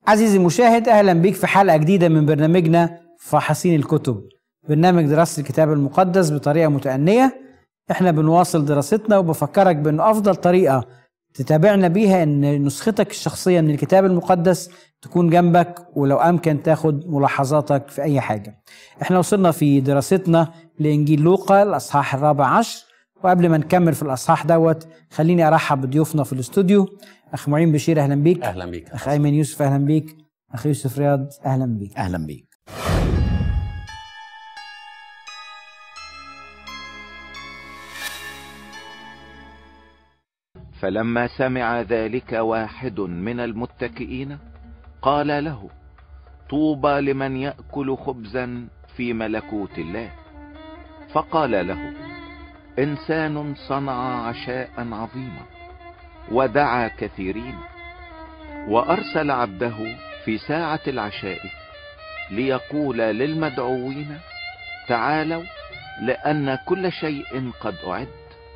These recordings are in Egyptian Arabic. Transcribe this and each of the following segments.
عزيزي المشاهد اهلا بيك في حلقه جديده من برنامجنا فحصين الكتب برنامج دراسه الكتاب المقدس بطريقه متأنية احنا بنواصل دراستنا وبفكرك بان افضل طريقه تتابعنا بيها ان نسختك الشخصيه من الكتاب المقدس تكون جنبك ولو امكن تاخد ملاحظاتك في اي حاجه احنا وصلنا في دراستنا لانجيل لوقا الاصحاح الرابع عشر وقبل ما نكمل في الاصحاح دوت خليني ارحب بضيوفنا في الاستوديو اخ معين بشير اهلا بيك اهلا بيك اخ ايمن يوسف اهلا بيك اخ يوسف رياض اهلا بيك اهلا بيك فلما سمع ذلك واحد من المتكئين قال له طوبى لمن ياكل خبزا في ملكوت الله فقال له انسان صنع عشاء عظيما ودعا كثيرين وارسل عبده في ساعة العشاء ليقول للمدعوين تعالوا لان كل شيء قد اعد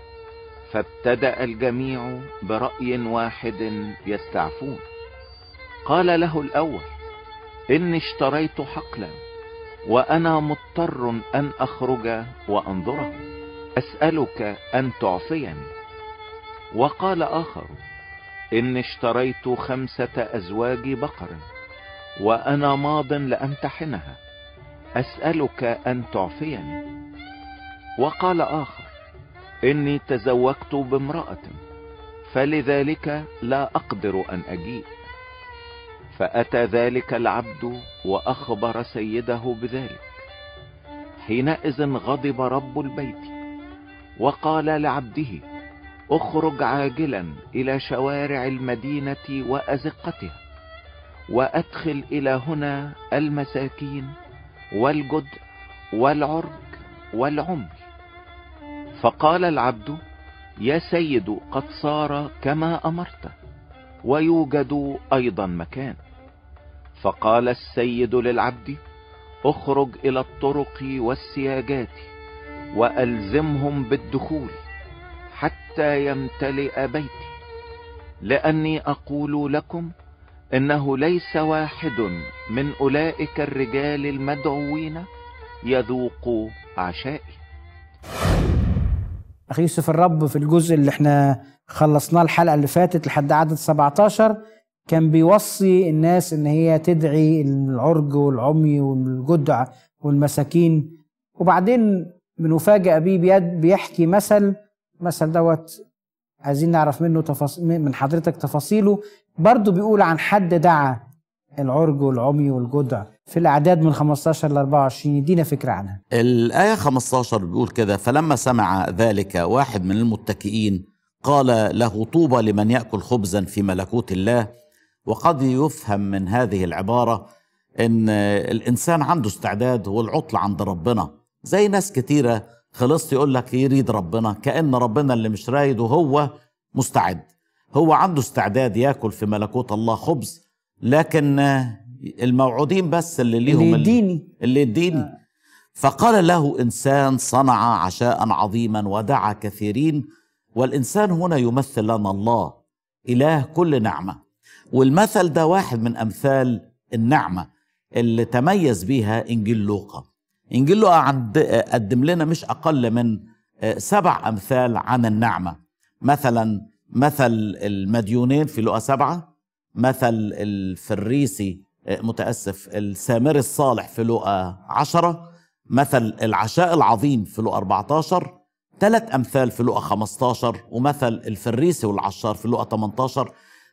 فابتدأ الجميع برأي واحد يستعفون قال له الاول اني اشتريت حقلا وانا مضطر ان اخرج وانظره اسألك ان تعفيني وقال اخر اني اشتريت خمسة ازواج بقر وانا ماض لامتحنها اسألك ان تعفيني وقال اخر اني تزوجت بامرأة فلذلك لا اقدر ان اجيء فاتى ذلك العبد واخبر سيده بذلك حينئذ غضب رب البيت وقال لعبده اخرج عاجلا الى شوارع المدينة وازقتها وادخل الى هنا المساكين والجدع والعرج والعمي فقال العبد يا سيد قد صار كما امرت ويوجد ايضا مكان فقال السيد للعبد اخرج الى الطرق والسياجات والزمهم بالدخول حتى يمتلئ بيتي لاني اقول لكم انه ليس واحد من اولئك الرجال المدعوين يذوق عشائي اخي يوسف الرب في الجزء اللي احنا خلصناه الحلقه اللي فاتت لحد عدد 17 كان بيوصي الناس ان هي تدعي العرج والعمي والجدع والمساكين وبعدين بنفاجئ بيه بيحكي مثل مثل دوت عايزين نعرف منه تفاصيل من حضرتك تفاصيله برضه بيقول عن حد دعا العرج والعمي والجدع في الاعداد من 15 ل 24 يدينا فكره عنها الآية 15 بيقول كده فلما سمع ذلك واحد من المتكئين قال له طوبى لمن يأكل خبزا في ملكوت الله وقد يفهم من هذه العبارة ان الانسان عنده استعداد والعطل عند ربنا زي ناس كتيرة خلصت يقول لك يريد ربنا كأن ربنا اللي مش رايد وهو مستعد هو عنده استعداد ياكل في ملكوت الله خبز لكن الموعودين بس اللي ليهم اللي يديني اللي يديني فقال له انسان صنع عشاء عظيما ودعا كثيرين والانسان هنا يمثل لنا الله اله كل نعمه والمثل ده واحد من امثال النعمه اللي تميز بيها انجيل لوقا انجيل لوقا عند قدم لنا مش اقل من سبع امثال عن النعمه مثلا مثل المديونين في لوقا سبعه مثل الفريسي متاسف السامري الصالح في لوقا عشرة مثل العشاء العظيم في لوقا 14 ثلاث امثال في لوقا 15 ومثل الفريسي والعشار في لوقا 18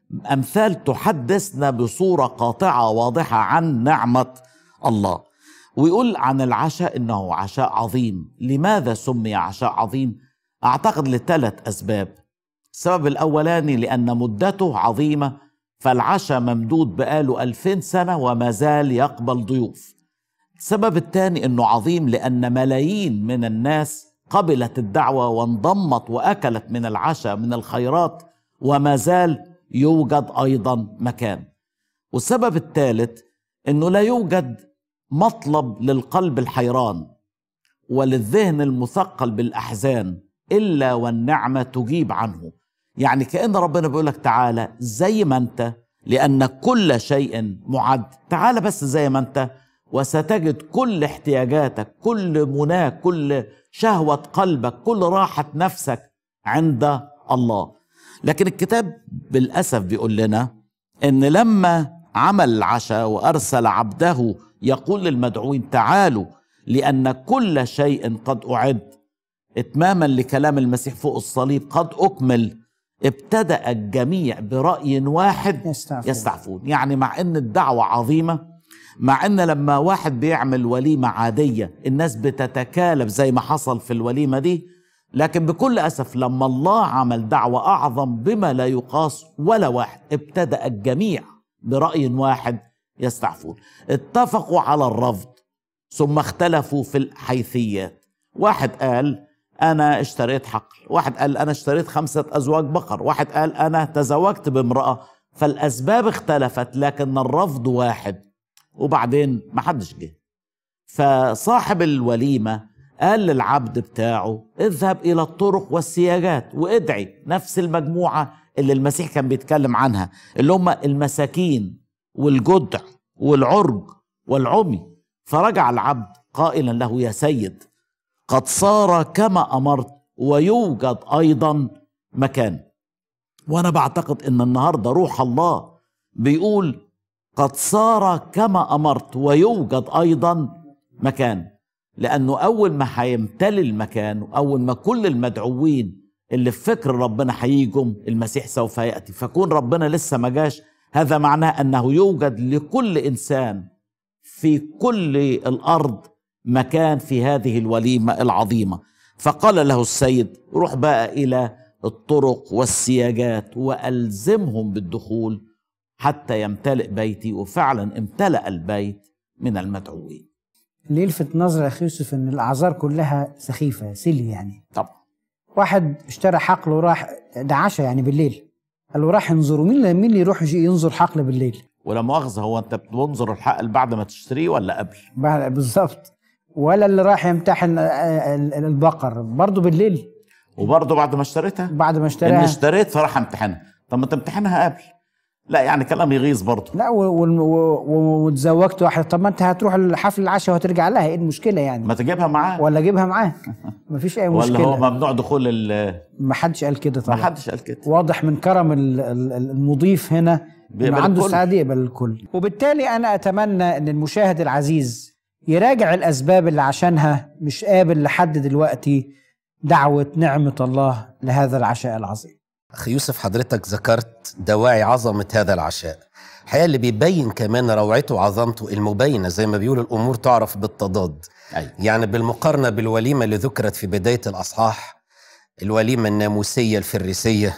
امثال تحدثنا بصوره قاطعه واضحه عن نعمه الله ويقول عن العشاء انه عشاء عظيم لماذا سمي عشاء عظيم اعتقد لثلاث اسباب السبب الاولاني لان مدته عظيمه فالعشاء ممدود بقاله ألفين سنة وما زال يقبل ضيوف السبب الثاني أنه عظيم لأن ملايين من الناس قبلت الدعوة وانضمت وأكلت من العشاء من الخيرات وما زال يوجد أيضا مكان والسبب الثالث أنه لا يوجد مطلب للقلب الحيران وللذهن المثقل بالأحزان إلا والنعمة تجيب عنه يعني كأن ربنا بيقول لك تعالى زي ما أنت لأن كل شيء معد تعال بس زي ما أنت وستجد كل احتياجاتك كل مناك كل شهوة قلبك كل راحة نفسك عند الله لكن الكتاب بالأسف بيقول لنا إن لما عمل العشاء وأرسل عبده يقول للمدعوين تعالوا لأن كل شيء قد أعد إتماما لكلام المسيح فوق الصليب قد أكمل ابتدأ الجميع برأي واحد يستعفون. يستعفون يعني مع أن الدعوة عظيمة مع أن لما واحد بيعمل وليمة عادية الناس بتتكالب زي ما حصل في الوليمة دي لكن بكل أسف لما الله عمل دعوة أعظم بما لا يقاس ولا واحد ابتدأ الجميع برأي واحد يستعفون اتفقوا على الرفض ثم اختلفوا في الحيثيات واحد قال أنا اشتريت حقل واحد قال أنا اشتريت خمسة أزواج بقر واحد قال أنا تزوجت بامرأة فالأسباب اختلفت لكن الرفض واحد وبعدين ما حدش جه فصاحب الوليمة قال للعبد بتاعه اذهب إلى الطرق والسياجات وادعي نفس المجموعة اللي المسيح كان بيتكلم عنها اللي هم المساكين والجدع والعرج والعمي فرجع العبد قائلا له يا سيد قد صار كما امرت ويوجد ايضا مكان وانا بعتقد ان النهارده روح الله بيقول قد صار كما امرت ويوجد ايضا مكان لانه اول ما هيمتلي المكان واول ما كل المدعوين اللي في فكر ربنا هيجوا المسيح سوف ياتي فكون ربنا لسه ما جاش هذا معناه انه يوجد لكل انسان في كل الارض مكان في هذه الوليمه العظيمه فقال له السيد روح بقى الى الطرق والسياجات والزمهم بالدخول حتى يمتلئ بيتي وفعلا امتلأ البيت من المدعوين اللي يلفت نظر يا اخي يوسف ان الاعذار كلها سخيفه سلي يعني طبعا واحد اشترى حقل وراح ده عشاء يعني بالليل قال له راح ينظره مين مين اللي يروح يجي ينظر حقل بالليل ولا مؤاخذه هو انت بتنظر الحق بعد ما تشتريه ولا قبل بعد- بالظبط ولا اللي راح يمتحن آه، ال- ال- البقر برضه بالليل وبرضه بعد ما اشتريتها بعد ما ان اشتراها اشتريت فراح امتحنها طب ما تمتحنها قبل لا يعني كلام يغيظ برضه لا و- و- و- وتزوجت واحده طب ما انت هتروح الحفل العشاء وهترجع لها ايه المشكله يعني ما تجيبها معاه ولا جيبها معاه مفيش اي ولا هو مشكله ممنوع دخول ال- ما حدش قال كده ما طبعا حدش قال كده واضح من كرم ال- ال- المضيف هنا انه بيقبل عنده الكل. استعداد يقبل الكل وبالتالي انا اتمنى ان المشاهد العزيز يراجع الاسباب اللي عشانها مش قابل لحد دلوقتي دعوه نعمه الله لهذا العشاء العظيم أخي يوسف حضرتك ذكرت دواعي عظمة هذا العشاء الحقيقة اللي بيبين كمان روعته وعظمته المبينة زي ما بيقول الأمور تعرف بالتضاد أيوة. يعني بالمقارنة بالوليمة اللي ذكرت في بداية الأصحاح الوليمة الناموسية الفريسية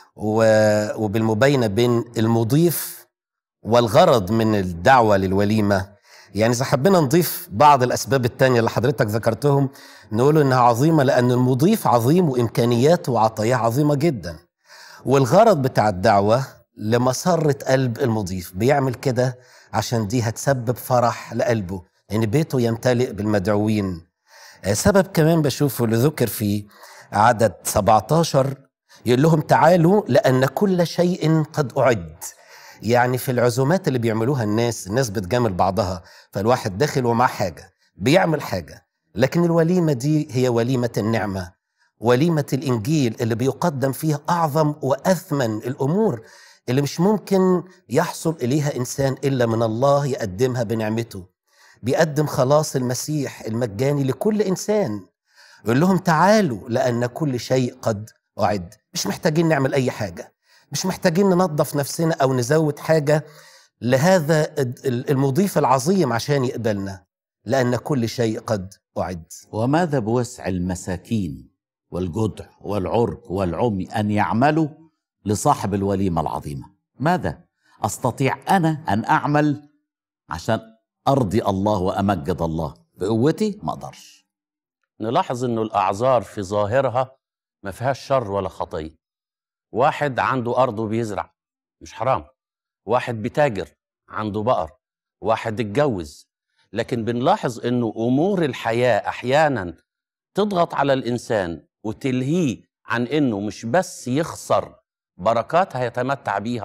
و- وبالمبينة بين المضيف والغرض من الدعوة للوليمة يعني إذا حبينا نضيف بعض الأسباب التانية اللي حضرتك ذكرتهم نقول إنها عظيمة لأن المضيف عظيم وإمكانياته وعطاياه عظيمة جدا والغرض بتاع الدعوة لمسرة قلب المضيف بيعمل كده عشان دي هتسبب فرح لقلبه إن بيته يمتلئ بالمدعوين آه، سبب كمان بشوفه اللي ذكر في عدد 17 يقول لهم تعالوا لأن كل شيء قد أعد يعني في العزومات اللي بيعملوها الناس الناس بتجامل بعضها فالواحد داخل ومعاه حاجة بيعمل حاجة لكن الوليمة دي هي وليمة النعمة وليمة الإنجيل اللي بيقدم فيها أعظم وأثمن الأمور اللي مش ممكن يحصل إليها إنسان إلا من الله يقدمها بنعمته بيقدم خلاص المسيح المجاني لكل إنسان يقول لهم تعالوا لأن كل شيء قد أعد مش محتاجين نعمل أي حاجة مش محتاجين ننظف نفسنا أو نزود حاجة لهذا المضيف العظيم عشان يقبلنا لأن كل شيء قد أعد وماذا بوسع المساكين والجدع والعرج والعمي ان يعملوا لصاحب الوليمه العظيمه ماذا استطيع انا ان اعمل عشان ارضي الله وامجد الله بقوتي ما اقدرش نلاحظ انه الاعذار في ظاهرها ما فيهاش شر ولا خطيه واحد عنده ارض وبيزرع مش حرام واحد بتاجر عنده بقر واحد اتجوز لكن بنلاحظ انه امور الحياه احيانا تضغط على الانسان وتلهيه عن انه مش بس يخسر بركات هيتمتع بيها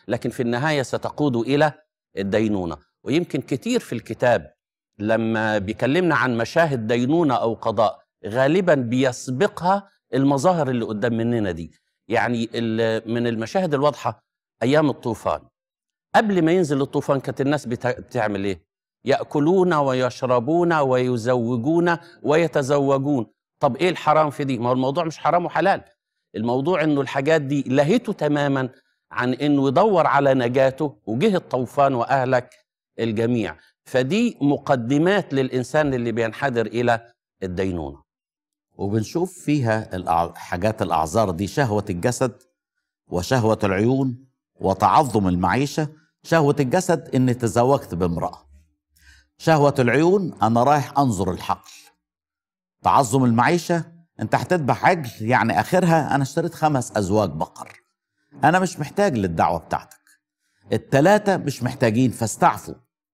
لكن في النهايه ستقود الى الدينونه ويمكن كتير في الكتاب لما بيكلمنا عن مشاهد دينونه او قضاء غالبا بيسبقها المظاهر اللي قدام مننا دي يعني ال- من المشاهد الواضحه ايام الطوفان قبل ما ينزل الطوفان كانت الناس بتا- بتعمل ايه ياكلون ويشربون ويزوجون ويتزوجون طب ايه الحرام في دي ما هو الموضوع مش حرام وحلال الموضوع انه الحاجات دي لهته تماما عن انه يدور على نجاته وجه الطوفان واهلك الجميع فدي مقدمات للانسان اللي بينحدر الى الدينونه وبنشوف فيها الأع- حاجات الأعذار دي شهوة الجسد وشهوة العيون وتعظم المعيشة شهوة الجسد إني تزوجت بامرأة شهوة العيون أنا رايح أنظر الحقل تعظم المعيشة أنت هتذبح عجل يعني آخرها أنا اشتريت خمس أزواج بقر أنا مش محتاج للدعوة بتاعتك التلاتة مش محتاجين فاستعفوا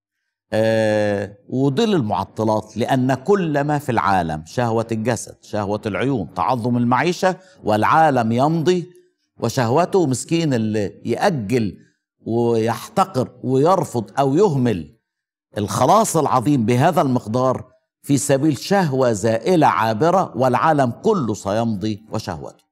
آه ودول المعطلات لأن كل ما في العالم شهوة الجسد شهوة العيون تعظم المعيشة والعالم يمضي وشهوته مسكين اللي يأجل ويحتقر ويرفض أو يهمل الخلاص العظيم بهذا المقدار في سبيل شهوة زائلة عابرة والعالم كله سيمضي وشهوته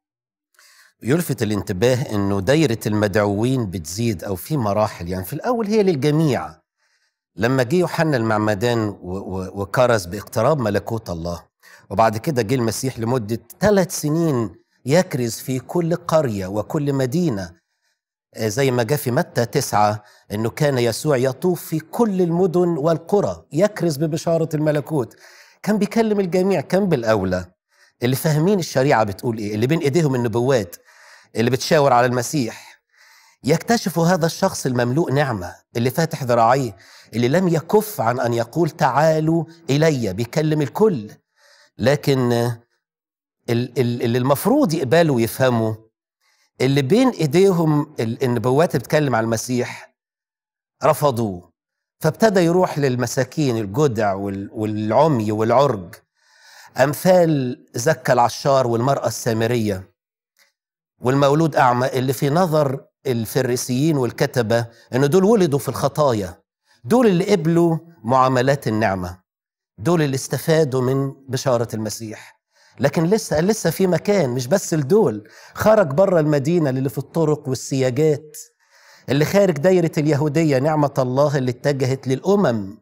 يلفت الانتباه انه دايره المدعوين بتزيد او في مراحل يعني في الاول هي للجميع لما جه يوحنا المعمدان و- و- وكرز باقتراب ملكوت الله وبعد كده جه المسيح لمده ثلاث سنين يكرز في كل قريه وكل مدينه آه، زي ما جاء في متى تسعة انه كان يسوع يطوف في كل المدن والقرى يكرز ببشاره الملكوت كان بيكلم الجميع كان بالاولى اللي فاهمين الشريعه بتقول ايه اللي بين ايديهم النبوات اللي بتشاور على المسيح يكتشفوا هذا الشخص المملوء نعمه اللي فاتح ذراعيه اللي لم يكف عن ان يقول تعالوا الي بيكلم الكل لكن آه، ال- ال- اللي المفروض يقبلوا ويفهموا اللي بين ايديهم ال- النبوات اللي بتتكلم عن المسيح رفضوه فابتدى يروح للمساكين الجدع وال- والعمي والعرج امثال زكى العشار والمراه السامريه والمولود اعمى اللي في نظر الفريسيين والكتبه ان دول ولدوا في الخطايا دول اللي قبلوا معاملات النعمه دول اللي استفادوا من بشاره المسيح لكن لسه لسه في مكان مش بس لدول خرج بره المدينه اللي في الطرق والسياجات اللي خارج دايره اليهوديه نعمه الله اللي اتجهت للامم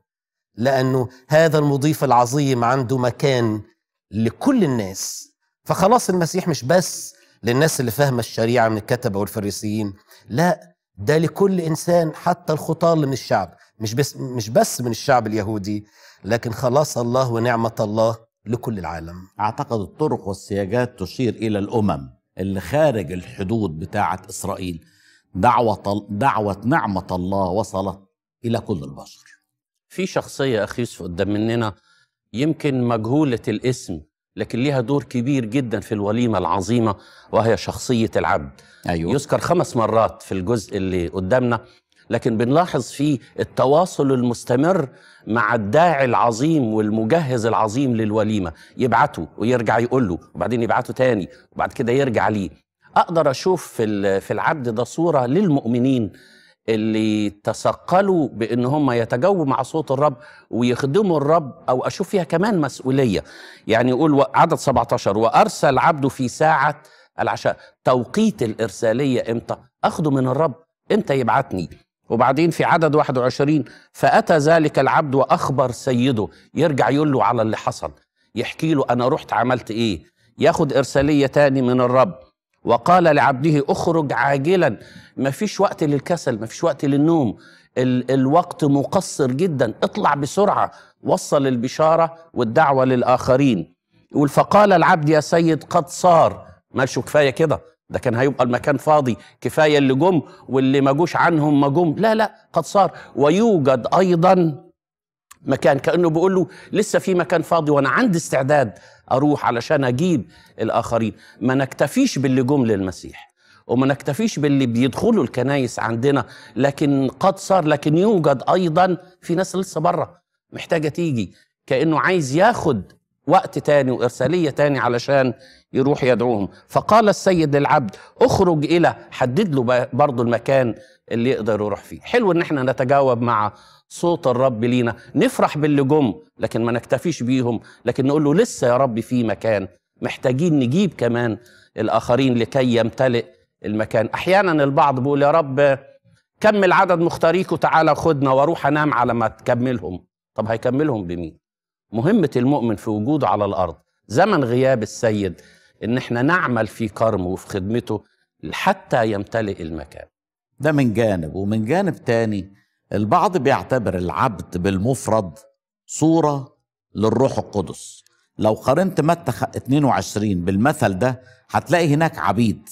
لانه هذا المضيف العظيم عنده مكان لكل الناس فخلاص المسيح مش بس للناس اللي فاهمه الشريعه من الكتبه والفريسيين لا ده لكل انسان حتى الخطاه اللي من الشعب مش بس مش بس من الشعب اليهودي لكن خلاص الله ونعمه الله لكل العالم أعتقد الطرق والسياجات تشير إلى الأمم اللي خارج الحدود بتاعة إسرائيل دعوة دعوة نعمة الله وصلت إلى كل البشر في شخصيه اخي يوسف قدام مننا يمكن مجهوله الاسم لكن ليها دور كبير جدا في الوليمه العظيمه وهي شخصيه العبد أيوه يذكر خمس مرات في الجزء اللي قدامنا لكن بنلاحظ فيه التواصل المستمر مع الداعي العظيم والمجهز العظيم للوليمة يبعته ويرجع يقول له وبعدين يبعته تاني وبعد كده يرجع ليه أقدر أشوف في ال- في العبد ده صورة للمؤمنين اللي تثقلوا بان هم يتجاوبوا مع صوت الرب ويخدموا الرب او اشوف فيها كمان مسؤوليه يعني يقول و- عدد 17 وارسل عبده في ساعه العشاء توقيت الارساليه امتى اخده من الرب امتى يبعتني وبعدين في عدد 21 فاتى ذلك العبد واخبر سيده يرجع يقول له على اللي حصل يحكي له انا رحت عملت ايه ياخد ارساليه تاني من الرب وقال لعبده اخرج عاجلا ما فيش وقت للكسل ما فيش وقت للنوم ال الوقت مقصر جدا اطلع بسرعة وصل البشارة والدعوة للآخرين يقول فقال العبد يا سيد قد صار مالش كفاية كده ده كان هيبقى المكان فاضي كفاية اللي جم واللي ما جوش عنهم ما جم لا لا قد صار ويوجد أيضا مكان كانه بيقول له لسه في مكان فاضي وانا عندي استعداد اروح علشان اجيب الاخرين ما نكتفيش باللي جم للمسيح وما نكتفيش باللي بيدخلوا الكنايس عندنا لكن قد صار لكن يوجد ايضا في ناس لسه بره محتاجه تيجي كانه عايز ياخد وقت تاني وإرسالية تاني علشان يروح يدعوهم فقال السيد للعبد اخرج إلى حدد له برضه المكان اللي يقدر يروح فيه حلو ان احنا نتجاوب مع صوت الرب لينا نفرح باللي جم لكن ما نكتفيش بيهم لكن نقول له لسه يا رب في مكان محتاجين نجيب كمان الآخرين لكي يمتلئ المكان أحيانا البعض بيقول يا رب كمل عدد مختاريك وتعالى خدنا واروح انام على ما تكملهم طب هيكملهم بمين مهمة المؤمن في وجوده على الأرض زمن غياب السيد إن احنا نعمل في كرمه وفي خدمته حتى يمتلئ المكان ده من جانب ومن جانب تاني البعض بيعتبر العبد بالمفرد صورة للروح القدس لو قارنت متى 22 بالمثل ده هتلاقي هناك عبيد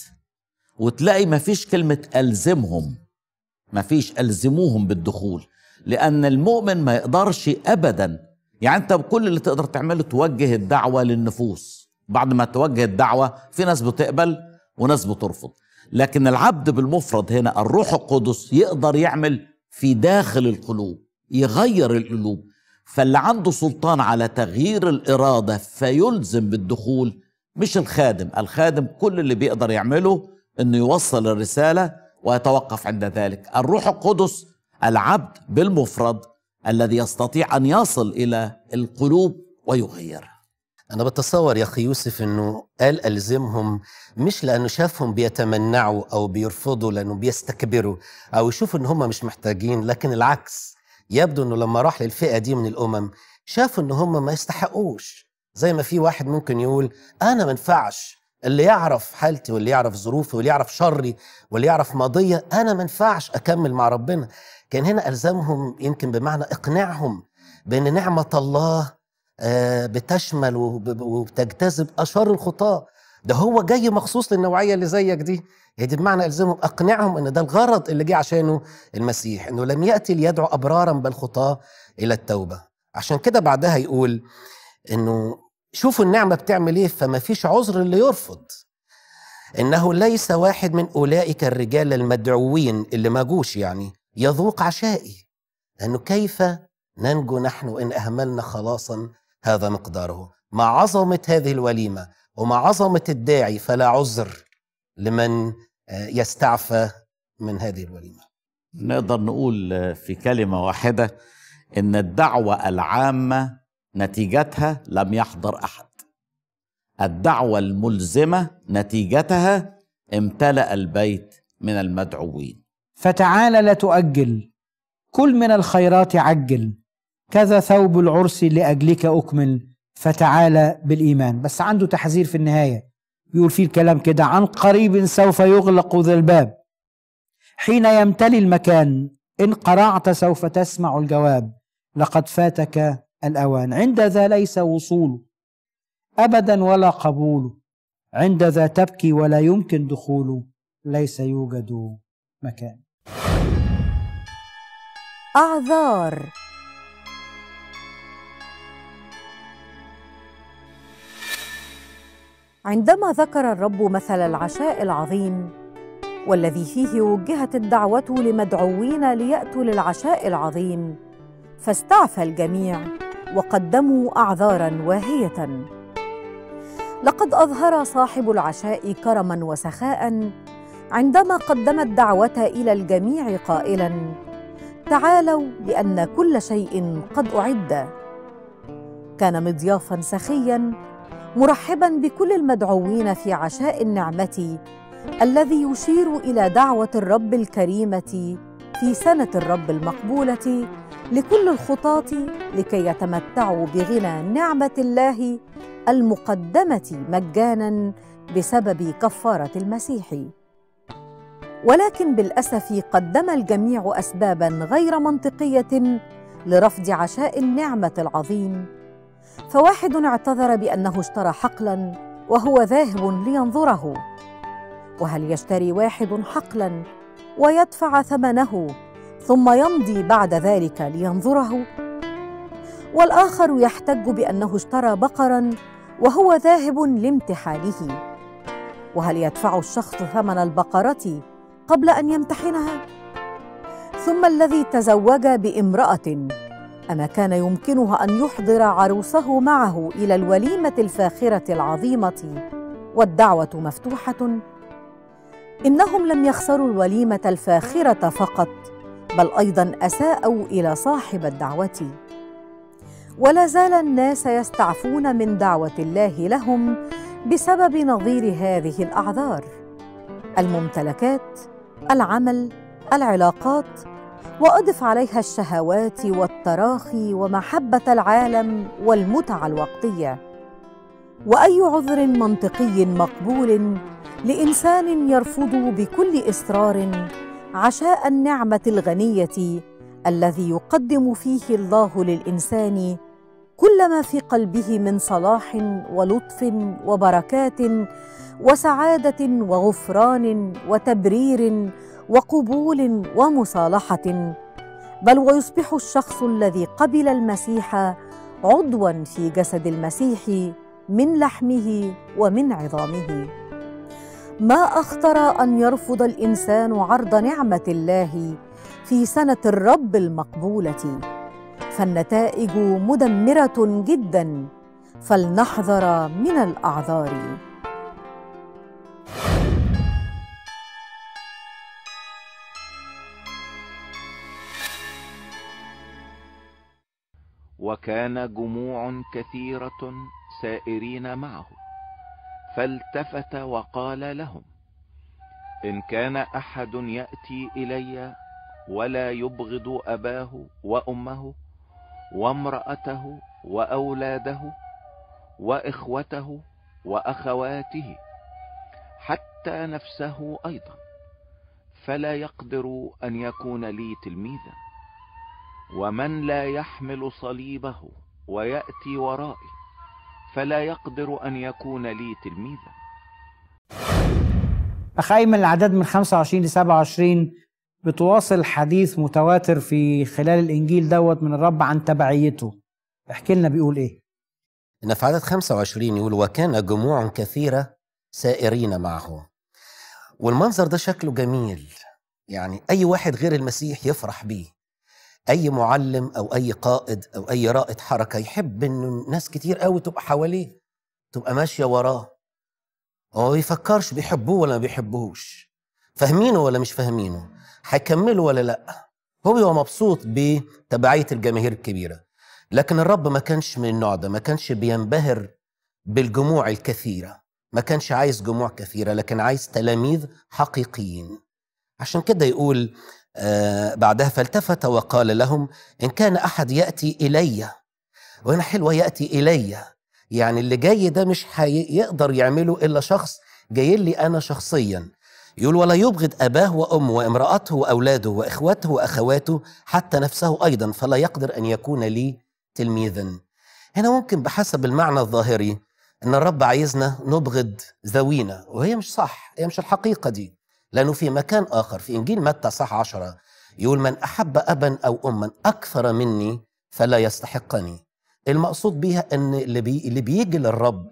وتلاقي مفيش كلمة ألزمهم مفيش ألزموهم بالدخول لأن المؤمن ما يقدرش أبدا يعني أنت بكل اللي تقدر تعمله توجه الدعوة للنفوس بعد ما توجه الدعوة في ناس بتقبل وناس بترفض لكن العبد بالمفرد هنا الروح القدس يقدر يعمل في داخل القلوب يغير القلوب فاللي عنده سلطان على تغيير الإرادة فيلزم بالدخول مش الخادم الخادم كل اللي بيقدر يعمله انه يوصل الرسالة ويتوقف عند ذلك الروح القدس العبد بالمفرد الذي يستطيع أن يصل إلى القلوب ويغيرها أنا بتصور يا أخي يوسف أنه قال ألزمهم مش لأنه شافهم بيتمنعوا أو بيرفضوا لأنه بيستكبروا أو يشوفوا أن هم مش محتاجين لكن العكس يبدو أنه لما راح للفئة دي من الأمم شافوا أن هم ما يستحقوش زي ما في واحد ممكن يقول أنا ما ينفعش اللي يعرف حالتي واللي يعرف ظروفي واللي يعرف شري واللي يعرف ماضية أنا ما ينفعش أكمل مع ربنا كان هنا ألزمهم يمكن بمعنى إقناعهم بأن نعمة الله آه، بتشمل وب- وبتجتذب أشر الخطاة ده هو جاي مخصوص للنوعية اللي زيك دي هي دي بمعنى ألزمهم أقنعهم أن ده الغرض اللي جه عشانه المسيح أنه لم يأتي ليدعو أبرارا بل خطاة إلى التوبة عشان كده بعدها يقول أنه شوفوا النعمة بتعمل إيه فما فيش عذر اللي يرفض إنه ليس واحد من أولئك الرجال المدعوين اللي ما جوش يعني يذوق عشائي لأنه كيف ننجو نحن إن أهملنا خلاصا هذا مقداره مع عظمة هذه الوليمة ومع عظمة الداعي فلا عذر لمن آه، يستعفى من هذه الوليمة نقدر نقول في كلمة واحدة إن الدعوة العامة نتيجتها لم يحضر أحد الدعوة الملزمة نتيجتها امتلأ البيت من المدعوين فتعال لا تؤجل كل من الخيرات عجل كذا ثوب العرس لأجلك أكمل فتعال بالإيمان بس عنده تحذير في النهاية بيقول فيه الكلام كده عن قريب سوف يغلق ذا الباب حين يمتلي المكان إن قرعت سوف تسمع الجواب لقد فاتك الأوان عند ذا ليس وصول أبدا ولا قبول عند ذا تبكي ولا يمكن دخول ليس يوجد مكان أعذار عندما ذكر الرب مثل العشاء العظيم والذي فيه وجهت الدعوة لمدعوين ليأتوا للعشاء العظيم فاستعفى الجميع وقدموا أعذارا واهية لقد أظهر صاحب العشاء كرما وسخاء عندما قدم الدعوة إلى الجميع قائلا تعالوا لان كل شيء قد اعد كان مضيافا سخيا مرحبا بكل المدعوين في عشاء النعمه الذي يشير الى دعوه الرب الكريمه في سنه الرب المقبوله لكل الخطاه لكي يتمتعوا بغنى نعمه الله المقدمه مجانا بسبب كفاره المسيح ولكن بالاسف قدم الجميع اسبابا غير منطقيه لرفض عشاء النعمه العظيم فواحد اعتذر بانه اشترى حقلا وهو ذاهب لينظره وهل يشتري واحد حقلا ويدفع ثمنه ثم يمضي بعد ذلك لينظره والاخر يحتج بانه اشترى بقرا وهو ذاهب لامتحانه وهل يدفع الشخص ثمن البقره قبل ان يمتحنها ثم الذي تزوج بامراه اما كان يمكنه ان يحضر عروسه معه الى الوليمه الفاخره العظيمه والدعوه مفتوحه انهم لم يخسروا الوليمه الفاخره فقط بل ايضا اساءوا الى صاحب الدعوه ولا زال الناس يستعفون من دعوه الله لهم بسبب نظير هذه الاعذار الممتلكات العمل العلاقات واضف عليها الشهوات والتراخي ومحبه العالم والمتع الوقتيه واي عذر منطقي مقبول لانسان يرفض بكل اصرار عشاء النعمه الغنيه الذي يقدم فيه الله للانسان كل ما في قلبه من صلاح ولطف وبركات وسعاده وغفران وتبرير وقبول ومصالحه بل ويصبح الشخص الذي قبل المسيح عضوا في جسد المسيح من لحمه ومن عظامه ما اخطر ان يرفض الانسان عرض نعمه الله في سنه الرب المقبوله فالنتائج مدمره جدا فلنحذر من الاعذار وكان جموع كثيرة سائرين معه فالتفت وقال لهم إن كان أحد يأتي إلي ولا يبغض أباه وأمه وامرأته وأولاده وإخوته وأخواته حتى نفسه أيضا فلا يقدر أن يكون لي تلميذا ومن لا يحمل صليبه ويأتي ورائي فلا يقدر أن يكون لي تلميذا أخ أيمن الأعداد من 25 ل 27 بتواصل حديث متواتر في خلال الإنجيل دوت من الرب عن تبعيته احكي لنا بيقول إيه إن في عدد 25 يقول وكان جموع كثيرة سائرين معه والمنظر ده شكله جميل يعني أي واحد غير المسيح يفرح بيه أي معلم أو أي قائد أو أي رائد حركة يحب إنه ناس كتير قوي تبقى حواليه تبقى ماشية وراه هو ما يفكرش بيحبوه ولا ما بيحبوهوش فاهمينه ولا مش فاهمينه هيكملوا ولا لا هو بيبقى مبسوط بتبعية الجماهير الكبيرة لكن الرب ما كانش من النوع ده ما كانش بينبهر بالجموع الكثيرة ما كانش عايز جموع كثيرة لكن عايز تلاميذ حقيقيين عشان كده يقول آه بعدها فالتفت وقال لهم إن كان أحد يأتي إلي وهنا حلوة يأتي إلي يعني اللي جاي ده مش هيقدر يعمله إلا شخص جاي لي أنا شخصيا يقول ولا يبغض أباه وأمه وامرأته وأولاده وإخوته وأخواته حتى نفسه أيضا فلا يقدر أن يكون لي تلميذا هنا ممكن بحسب المعنى الظاهري أن الرب عايزنا نبغض ذوينا وهي مش صح هي مش الحقيقة دي لأنه في مكان آخر في إنجيل متى صح عشرة يقول من أحب أبا أو أما أكثر مني فلا يستحقني المقصود بها أن اللي, بي اللي بيجي للرب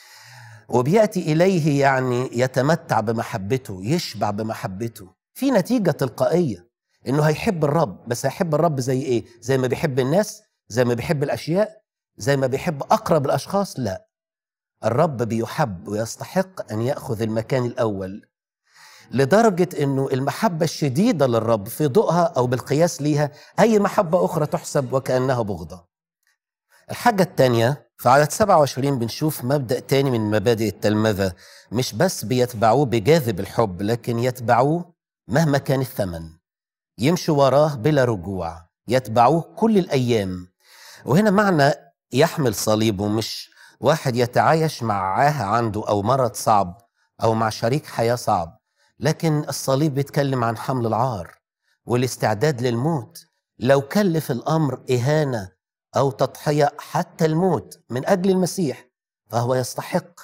وبيأتي إليه يعني يتمتع بمحبته يشبع بمحبته في نتيجة تلقائية إنه هيحب الرب بس هيحب الرب زي إيه؟ زي ما بيحب الناس زي ما بيحب الأشياء زي ما بيحب أقرب الأشخاص لا الرب بيحب ويستحق أن يأخذ المكان الأول لدرجة أنه المحبة الشديدة للرب في ضوءها أو بالقياس ليها أي محبة أخرى تحسب وكأنها بغضة الحاجة الثانية في عدد 27 بنشوف مبدأ تاني من مبادئ التلمذة مش بس بيتبعوه بجاذب الحب لكن يتبعوه مهما كان الثمن يمشوا وراه بلا رجوع يتبعوه كل الأيام وهنا معنى يحمل صليبه مش واحد يتعايش مع عاهة عنده أو مرض صعب أو مع شريك حياة صعب لكن الصليب بيتكلم عن حمل العار والاستعداد للموت لو كلف الأمر إهانة أو تضحية حتى الموت من أجل المسيح فهو يستحق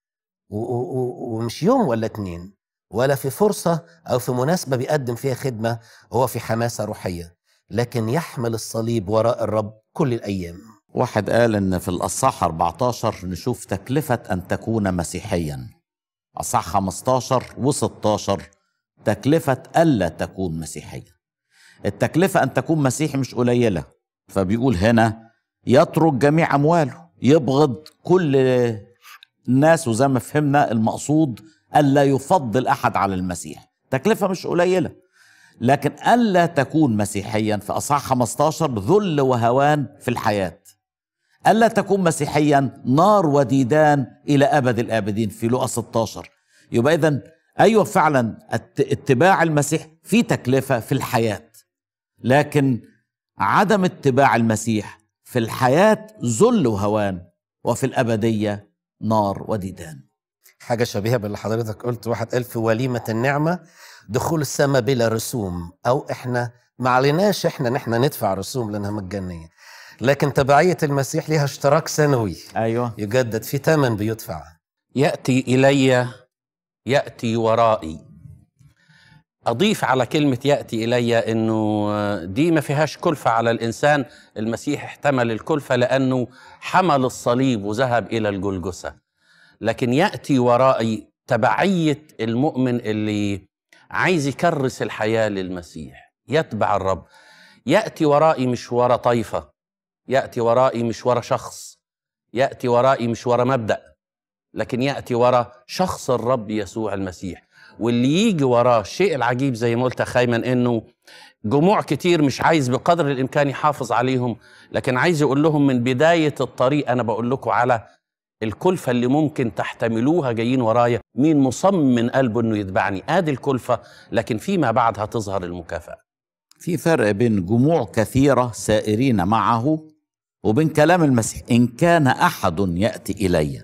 ومش يوم ولا اتنين ولا في فرصة أو في مناسبة بيقدم فيها خدمة وهو في حماسة روحية لكن يحمل الصليب وراء الرب كل الأيام واحد قال ان في الاصحاح 14 نشوف تكلفه ان تكون مسيحيا اصحاح 15 و16 تكلفه الا تكون مسيحيا التكلفه ان تكون مسيحي مش قليله فبيقول هنا يترك جميع امواله يبغض كل الناس وزي ما فهمنا المقصود الا يفضل احد على المسيح تكلفه مش قليله لكن الا تكون مسيحيا في اصحاح 15 ذل وهوان في الحياه الا تكون مسيحيا نار وديدان الى ابد الابدين في لقا 16 يبقى اذا ايوه فعلا اتباع المسيح في تكلفه في الحياه لكن عدم اتباع المسيح في الحياه ذل وهوان وفي الابديه نار وديدان حاجة شبيهة باللي حضرتك قلت واحد قال في وليمة النعمة دخول السماء بلا رسوم أو إحنا ما عليناش إحنا إن إحنا ندفع رسوم لأنها مجانية لكن تبعية المسيح ليها اشتراك سنوي ايوه يجدد في ثمن بيدفع ياتي الي ياتي ورائي اضيف على كلمه ياتي الي انه دي ما فيهاش كلفه على الانسان المسيح احتمل الكلفه لانه حمل الصليب وذهب الى الجلجسه لكن ياتي ورائي تبعيه المؤمن اللي عايز يكرس الحياه للمسيح يتبع الرب ياتي ورائي مش ورا طائفه ياتي ورائي مش ورا شخص ياتي ورائي مش ورا مبدا لكن ياتي ورا شخص الرب يسوع المسيح واللي يجي وراه الشيء العجيب زي ما قلت يا خيمن انه جموع كتير مش عايز بقدر الامكان يحافظ عليهم لكن عايز يقول لهم من بدايه الطريق انا بقول لكم على الكلفه اللي ممكن تحتملوها جايين ورايا مين مصمم من قلبه انه يتبعني ادي الكلفه لكن فيما بعد هتظهر المكافاه في فرق بين جموع كثيره سائرين معه وبين كلام المسيح ان كان احد ياتي الي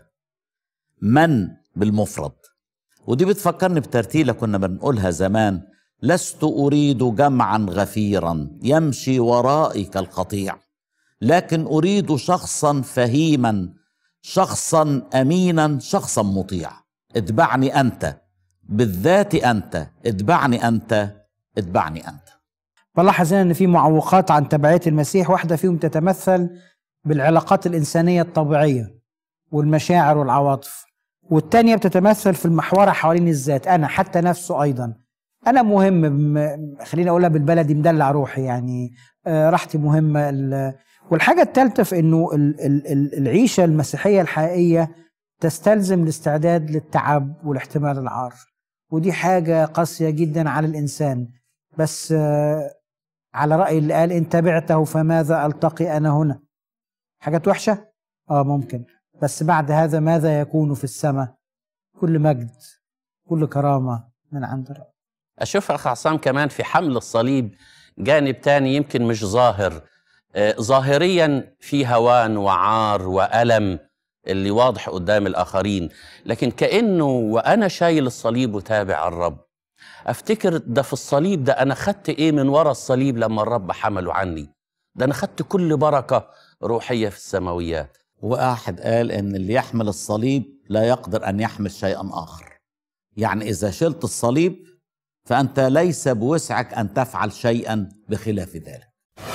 من بالمفرد ودي بتفكرني بترتيله كنا بنقولها زمان لست اريد جمعا غفيرا يمشي ورائي كالقطيع لكن اريد شخصا فهيما شخصا امينا شخصا مطيع اتبعني انت بالذات انت اتبعني انت اتبعني انت بلاحظ هنا ان في معوقات عن تبعيه المسيح واحده فيهم تتمثل بالعلاقات الانسانيه الطبيعيه والمشاعر والعواطف والتانية بتتمثل في المحورة حوالين الذات أنا حتى نفسه أيضا أنا مهم م- خليني أقولها بالبلدي مدلع روحي يعني آه، راحتي مهمة ال- والحاجة الثالثة في إنه ال- ال- ال- العيشة المسيحية الحقيقية تستلزم الاستعداد للتعب والاحتمال العار ودي حاجة قاسية جدا على الإنسان بس آه، على رأي اللي قال إن تبعته فماذا ألتقي أنا هنا حاجات وحشة؟ آه ممكن بس بعد هذا ماذا يكون في السماء كل مجد كل كرامة من عند الرب اشوف اخ عصام كمان في حمل الصليب جانب تاني يمكن مش ظاهر آه، ظاهريا في هوان وعار والم اللي واضح قدام الاخرين لكن كانه وانا شايل الصليب وتابع الرب افتكر ده في الصليب ده انا خدت ايه من ورا الصليب لما الرب حمله عني ده انا خدت كل بركه روحيه في السماويات واحد قال ان اللي يحمل الصليب لا يقدر ان يحمل شيئا اخر يعني اذا شلت الصليب فانت ليس بوسعك ان تفعل شيئا بخلاف ذلك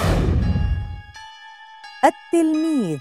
التلميذ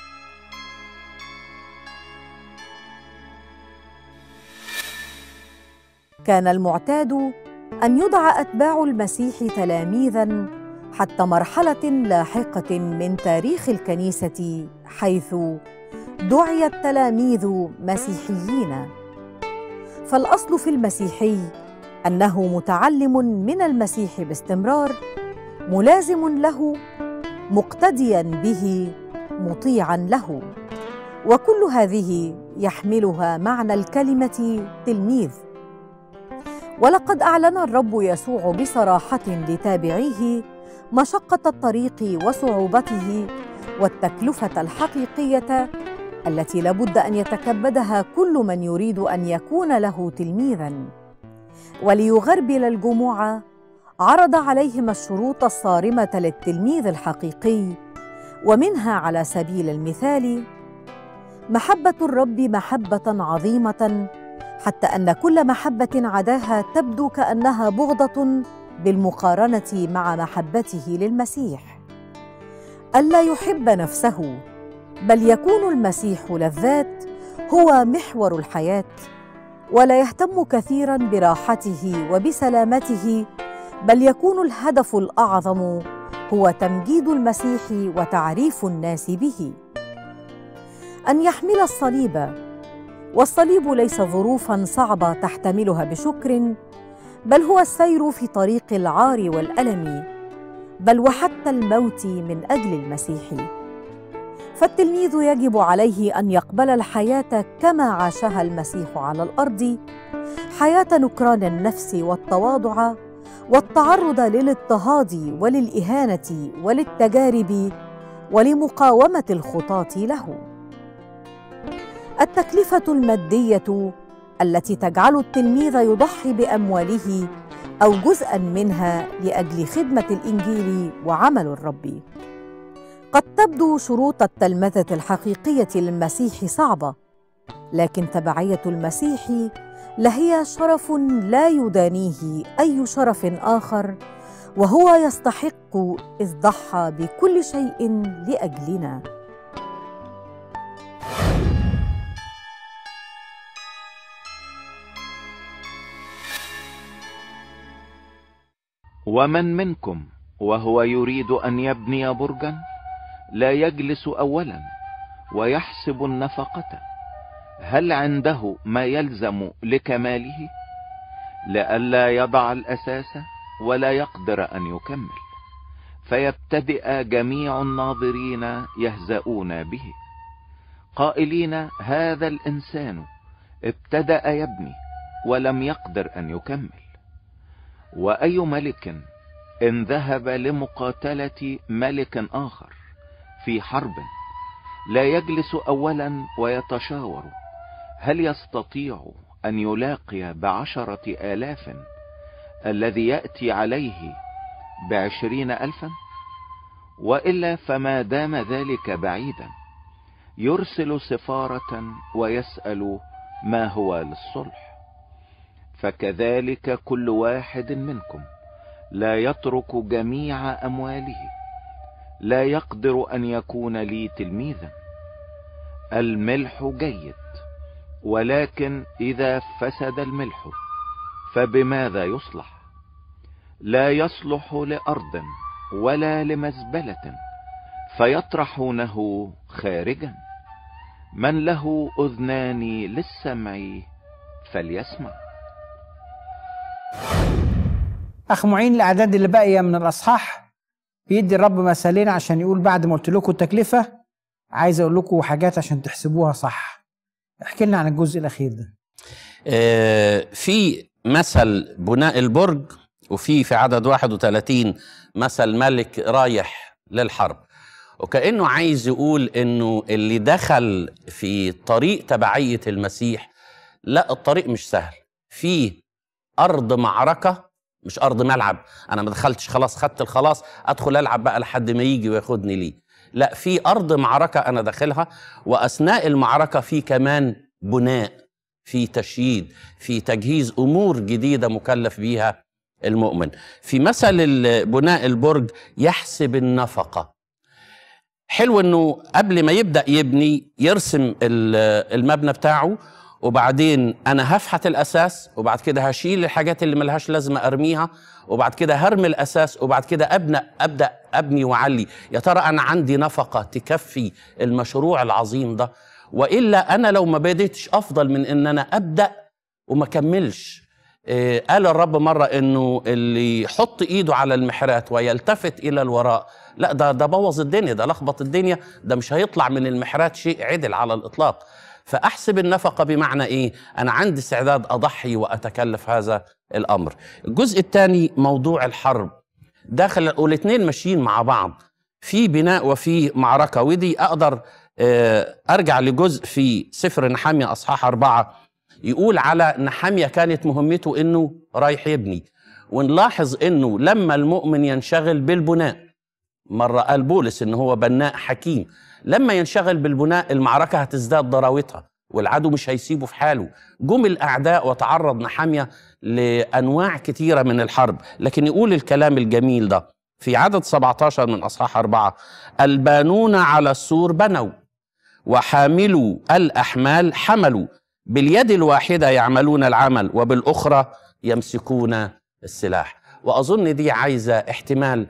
كان المعتاد ان يدعى اتباع المسيح تلاميذا حتى مرحله لاحقه من تاريخ الكنيسه حيث دعي التلاميذ مسيحيين فالاصل في المسيحي انه متعلم من المسيح باستمرار ملازم له مقتديا به مطيعا له وكل هذه يحملها معنى الكلمه تلميذ ولقد اعلن الرب يسوع بصراحه لتابعيه مشقه الطريق وصعوبته والتكلفه الحقيقيه التي لابد ان يتكبدها كل من يريد ان يكون له تلميذا وليغربل الجموع عرض عليهم الشروط الصارمه للتلميذ الحقيقي ومنها على سبيل المثال محبه الرب محبه عظيمه حتى ان كل محبه عداها تبدو كانها بغضه بالمقارنه مع محبته للمسيح الا يحب نفسه بل يكون المسيح للذات هو محور الحياه ولا يهتم كثيرا براحته وبسلامته بل يكون الهدف الاعظم هو تمجيد المسيح وتعريف الناس به ان يحمل الصليب والصليب ليس ظروفا صعبه تحتملها بشكر بل هو السير في طريق العار والالم بل وحتى الموت من اجل المسيح فالتلميذ يجب عليه ان يقبل الحياه كما عاشها المسيح على الارض حياه نكران النفس والتواضع والتعرض للاضطهاد وللاهانه وللتجارب ولمقاومه الخطاه له التكلفه الماديه التي تجعل التلميذ يضحي بامواله او جزءا منها لاجل خدمه الانجيل وعمل الرب قد تبدو شروط التلمذه الحقيقيه للمسيح صعبه لكن تبعيه المسيح لهي شرف لا يدانيه اي شرف اخر وهو يستحق اذ ضحى بكل شيء لاجلنا ومن منكم وهو يريد ان يبني برجا لا يجلس اولا ويحسب النفقه هل عنده ما يلزم لكماله لئلا يضع الاساس ولا يقدر ان يكمل فيبتدئ جميع الناظرين يهزؤون به قائلين هذا الانسان ابتدا يبني ولم يقدر ان يكمل واي ملك ان ذهب لمقاتله ملك اخر في حرب لا يجلس اولا ويتشاور هل يستطيع ان يلاقي بعشرة الاف الذي يأتي عليه بعشرين الفا والا فما دام ذلك بعيدا يرسل سفارة ويسأل ما هو للصلح فكذلك كل واحد منكم لا يترك جميع امواله لا يقدر ان يكون لي تلميذا الملح جيد ولكن اذا فسد الملح فبماذا يصلح لا يصلح لارض ولا لمزبله فيطرحونه خارجا من له اذنان للسمع فليسمع اخ معين الاعداد اللي باقيه من الاصحاح بيدي الرب مثالين عشان يقول بعد ما قلت لكم التكلفه عايز اقول لكم حاجات عشان تحسبوها صح احكي لنا عن الجزء الاخير ده آه، في مثل بناء البرج وفي في عدد 31 مثل ملك رايح للحرب وكأنه عايز يقول انه اللي دخل في طريق تبعية المسيح لا الطريق مش سهل في ارض معركة مش ارض ملعب انا ما دخلتش خلاص خدت الخلاص ادخل العب بقى لحد ما يجي وياخدني ليه لا في ارض معركة انا داخلها واثناء المعركة في كمان بناء في تشييد في تجهيز امور جديده مكلف بيها المؤمن في مثل ال- بناء البرج يحسب النفقه حلو انه قبل ما يبدا يبني يرسم ال- المبنى بتاعه وبعدين انا هفحت الاساس وبعد كده هشيل الحاجات اللي ملهاش لازمه ارميها وبعد كده هرمي الاساس وبعد كده ابنى ابدا ابني واعلي يا ترى انا عندي نفقه تكفي المشروع العظيم ده والا انا لو ما بديتش افضل من ان انا ابدا وما كملش إيه، قال الرب مره انه اللي يحط ايده على المحرات ويلتفت الى الوراء لا ده ده بوظ الدنيا ده لخبط الدنيا ده مش هيطلع من المحرات شيء عدل على الاطلاق فاحسب النفقه بمعنى ايه انا عندي استعداد اضحي واتكلف هذا الامر الجزء الثاني موضوع الحرب داخل والاثنين ماشيين مع بعض في بناء وفي معركه ودي اقدر آه، ارجع لجزء في سفر نحامية اصحاح اربعه يقول على نحامية كانت مهمته انه رايح يبني ونلاحظ انه لما المؤمن ينشغل بالبناء مرة قال بولس ان هو بناء حكيم لما ينشغل بالبناء المعركة هتزداد ضراوتها والعدو مش هيسيبه في حاله جم الاعداء وتعرض نحامية لانواع كتيرة من الحرب لكن يقول الكلام الجميل ده في عدد 17 من اصحاح اربعة البانون على السور بنوا وحاملوا الاحمال حملوا باليد الواحده يعملون العمل وبالاخرى يمسكون السلاح واظن دي عايزه احتمال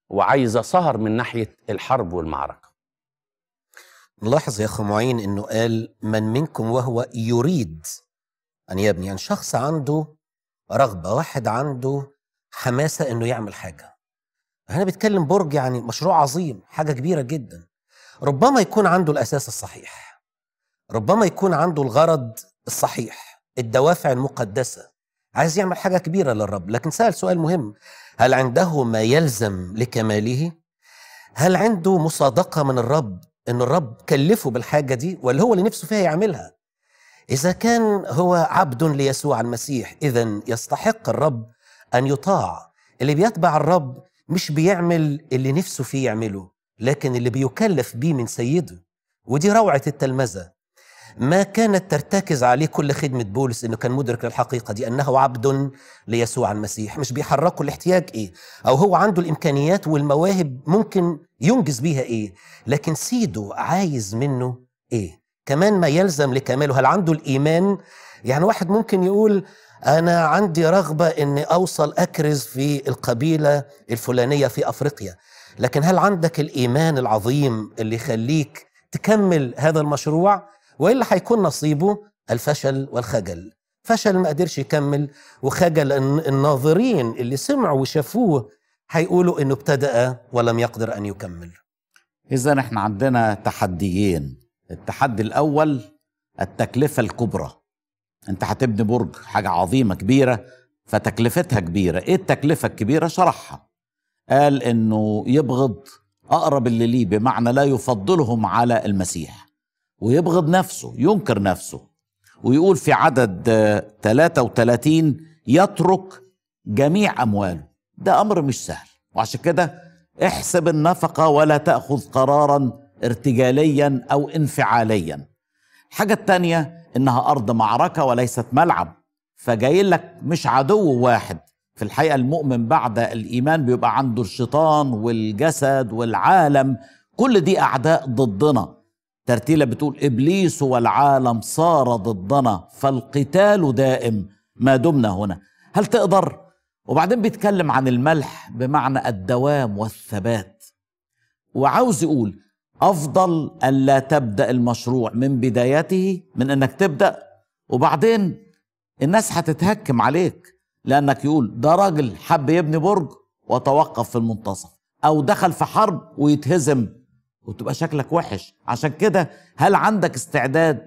وعايزة سهر من ناحية الحرب والمعركة نلاحظ يا أخو معين أنه قال من منكم وهو يريد أن يبني يعني شخص عنده رغبة واحد عنده حماسة أنه يعمل حاجة هنا بيتكلم برج يعني مشروع عظيم حاجة كبيرة جدا ربما يكون عنده الأساس الصحيح ربما يكون عنده الغرض الصحيح الدوافع المقدسة عايز يعمل حاجة كبيرة للرب لكن سأل سؤال مهم هل عنده ما يلزم لكماله هل عنده مصادقة من الرب ان الرب كلفه بالحاجة دي ولا هو اللي نفسه فيها يعملها إذا كان هو عبد ليسوع المسيح إذا يستحق الرب أن يطاع اللي بيتبع الرب مش بيعمل اللي نفسه فيه يعمله لكن اللي بيكلف بيه من سيده ودي روعة التلمذة ما كانت ترتكز عليه كل خدمة بولس إنه كان مدرك للحقيقة دي أنه عبد ليسوع المسيح مش بيحركه الاحتياج إيه أو هو عنده الإمكانيات والمواهب ممكن ينجز بيها إيه لكن سيده عايز منه إيه كمان ما يلزم لكماله هل عنده الإيمان يعني واحد ممكن يقول أنا عندي رغبة إني أوصل أكرز في القبيلة الفلانية في أفريقيا لكن هل عندك الإيمان العظيم اللي يخليك تكمل هذا المشروع وإلا هيكون نصيبه الفشل والخجل فشل ما قدرش يكمل وخجل الناظرين اللي سمعوا وشافوه هيقولوا إنه ابتدأ ولم يقدر أن يكمل إذا احنا عندنا تحديين التحدي الأول التكلفة الكبرى أنت هتبني برج حاجة عظيمة كبيرة فتكلفتها كبيرة إيه التكلفة الكبيرة شرحها قال إنه يبغض أقرب اللي ليه بمعنى لا يفضلهم على المسيح ويبغض نفسه ينكر نفسه ويقول في عدد 33 يترك جميع أمواله ده أمر مش سهل وعشان كده احسب النفقة ولا تأخذ قرارا ارتجاليا أو انفعاليا الحاجة التانية إنها أرض معركة وليست ملعب فجاي لك مش عدو واحد في الحقيقة المؤمن بعد الإيمان بيبقى عنده الشيطان والجسد والعالم كل دي أعداء ضدنا ترتيلة بتقول إبليس والعالم صار ضدنا فالقتال دائم ما دمنا هنا هل تقدر وبعدين بيتكلم عن الملح بمعنى الدوام والثبات وعاوز يقول افضل الا تبدا المشروع من بدايته من انك تبدا وبعدين الناس هتتهكم عليك لانك يقول ده راجل حب يبني برج وتوقف في المنتصف او دخل في حرب ويتهزم وتبقى شكلك وحش عشان كده هل عندك استعداد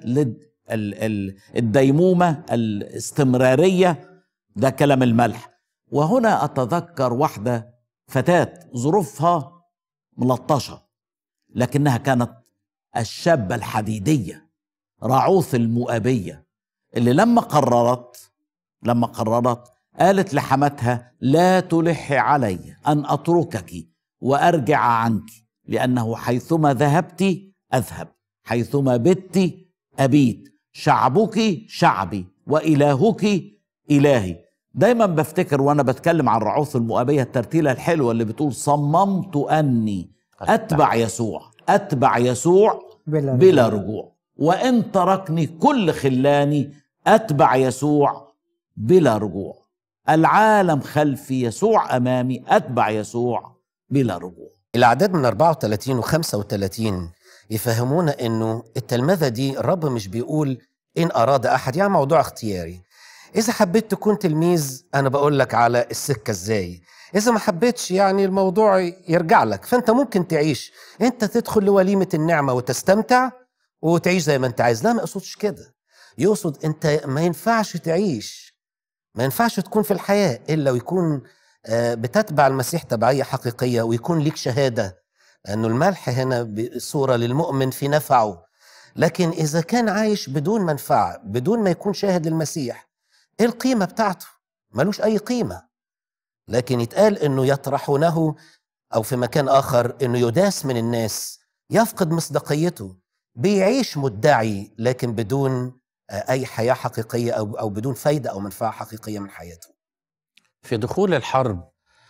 للديمومه الاستمراريه ده كلام الملح وهنا اتذكر واحده فتاه ظروفها ملطشه لكنها كانت الشابه الحديديه راعوث المؤابيه اللي لما قررت لما قررت قالت لحماتها لا تلح علي ان اتركك وارجع عنك لانه حيثما ذهبت اذهب حيثما بت ابيت شعبك شعبي والهك الهي دايما بفتكر وانا بتكلم عن رعوث المؤابيه الترتيله الحلوه اللي بتقول صممت اني اتبع يسوع اتبع يسوع بلا بلا رجوع وان تركني كل خلاني اتبع يسوع بلا رجوع العالم خلفي يسوع امامي اتبع يسوع بلا رجوع الأعداد من 34 و 35 يفهمونا إنه التلمذة دي الرب مش بيقول إن أراد أحد يعني موضوع اختياري إذا حبيت تكون تلميذ أنا بقول لك على السكة إزاي إذا ما حبيتش يعني الموضوع يرجع لك فأنت ممكن تعيش أنت تدخل لوليمة النعمة وتستمتع وتعيش زي ما أنت عايز لا ما يقصدش كده يقصد أنت ما ينفعش تعيش ما ينفعش تكون في الحياة إلا ويكون آه، بتتبع المسيح تبعية حقيقية ويكون ليك شهادة لأنه الملح هنا صورة للمؤمن في نفعه لكن إذا كان عايش بدون منفعة بدون ما يكون شاهد للمسيح إيه القيمة بتاعته؟ ملوش أي قيمة لكن يتقال إنه يطرحونه أو في مكان آخر إنه يداس من الناس يفقد مصداقيته بيعيش مدعي لكن بدون آه، أي حياة حقيقية أو أو بدون فايدة أو منفعة حقيقية من حياته في دخول الحرب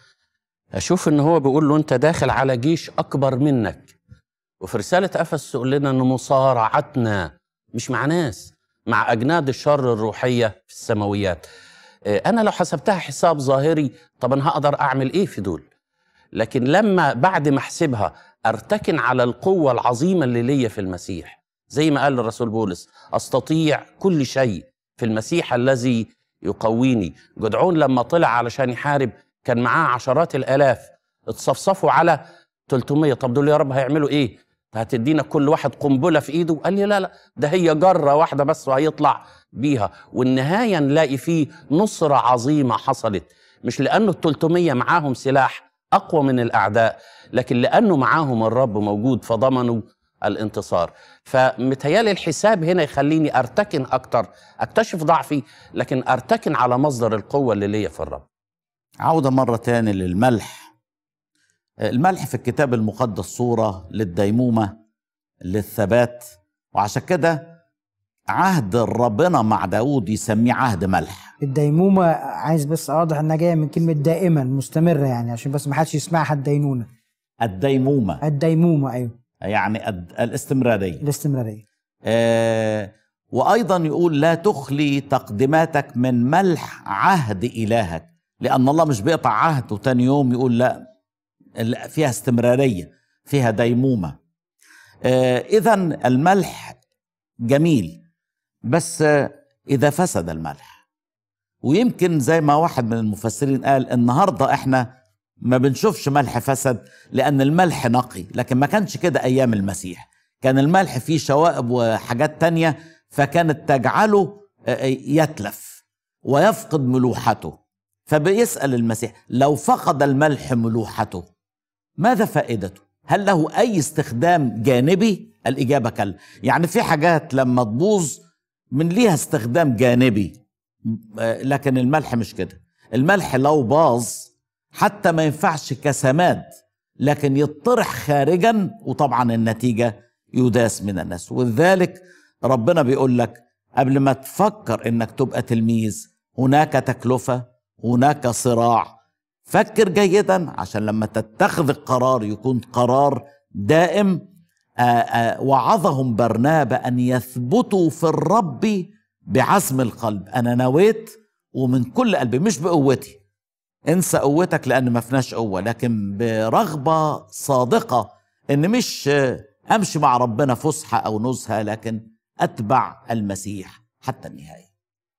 اشوف ان هو بيقول له انت داخل على جيش اكبر منك وفي رساله افسس يقول لنا ان مصارعتنا مش مع ناس مع اجناد الشر الروحيه في السماويات آه، انا لو حسبتها حساب ظاهري طب انا هقدر اعمل ايه في دول لكن لما بعد ما احسبها ارتكن على القوه العظيمه اللي ليا في المسيح زي ما قال الرسول بولس استطيع كل شيء في المسيح الذي يقويني جدعون لما طلع علشان يحارب كان معاه عشرات الالاف اتصفصفوا على 300 طب دول يا رب هيعملوا ايه هتدينا كل واحد قنبله في ايده قال لي لا لا ده هي جره واحده بس وهيطلع بيها والنهايه نلاقي فيه نصره عظيمه حصلت مش لانه ال 300 معاهم سلاح اقوى من الاعداء لكن لانه معاهم الرب موجود فضمنوا الانتصار فمتهيالي الحساب هنا يخليني ارتكن اكتر اكتشف ضعفي لكن ارتكن على مصدر القوه اللي ليا في الرب عودة مرة تاني للملح الملح في الكتاب المقدس صورة للديمومة للثبات وعشان كده عهد ربنا مع داود يسميه عهد ملح الديمومة عايز بس أوضح إنها جاية من كلمة دائما مستمرة يعني عشان بس ما حدش يسمعها الدينونة الديمومة الديمومة أيوه يعني الد- الاستمرارية الاستمرارية آه وأيضا يقول لا تخلي تقدماتك من ملح عهد إلهك لأن الله مش بيقطع عهد وتاني يوم يقول لا ال- فيها استمرارية فيها ديمومة آه إذا الملح جميل بس آه إذا فسد الملح ويمكن زي ما واحد من المفسرين قال النهاردة إحنا ما بنشوفش ملح فسد لأن الملح نقي لكن ما كانش كده أيام المسيح كان الملح فيه شوائب وحاجات تانية فكانت تجعله آه، يتلف ويفقد ملوحته فبيسأل المسيح لو فقد الملح ملوحته ماذا فائدته؟ هل له أي استخدام جانبي؟ الإجابة كلا يعني في حاجات لما تبوظ من ليها استخدام جانبي آه، لكن الملح مش كده الملح لو باظ حتى ما ينفعش كسماد لكن يطرح خارجا وطبعا النتيجة يداس من الناس ولذلك ربنا بيقول لك قبل ما تفكر انك تبقى تلميذ هناك تكلفة هناك صراع فكر جيدا عشان لما تتخذ القرار يكون قرار دائم آآ آآ وعظهم برنابا أن يثبتوا في الرب بعزم القلب أنا نويت ومن كل قلبي مش بقوتي انسى قوتك لأن ما فيناش قوة لكن برغبة صادقة إن مش آه، أمشي مع ربنا فسحة أو نزهة لكن أتبع المسيح حتى النهاية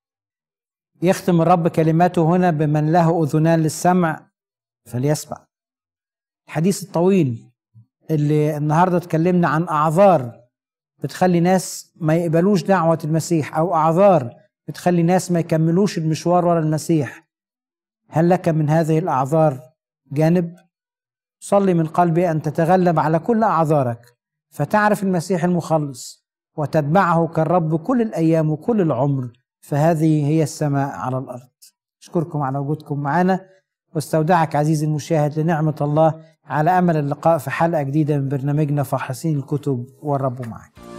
يختم الرب كلماته هنا بمن له أذنان للسمع فليسمع الحديث الطويل اللي النهارده اتكلمنا عن أعذار بتخلي ناس ما يقبلوش دعوة المسيح أو أعذار بتخلي ناس ما يكملوش المشوار ورا المسيح هل لك من هذه الأعذار جانب؟ صلي من قلبي أن تتغلب على كل أعذارك فتعرف المسيح المخلص وتتبعه كالرب كل الأيام وكل العمر فهذه هي السماء على الأرض أشكركم على وجودكم معنا واستودعك عزيزي المشاهد لنعمة الله على أمل اللقاء في حلقة جديدة من برنامجنا فحصين الكتب والرب معك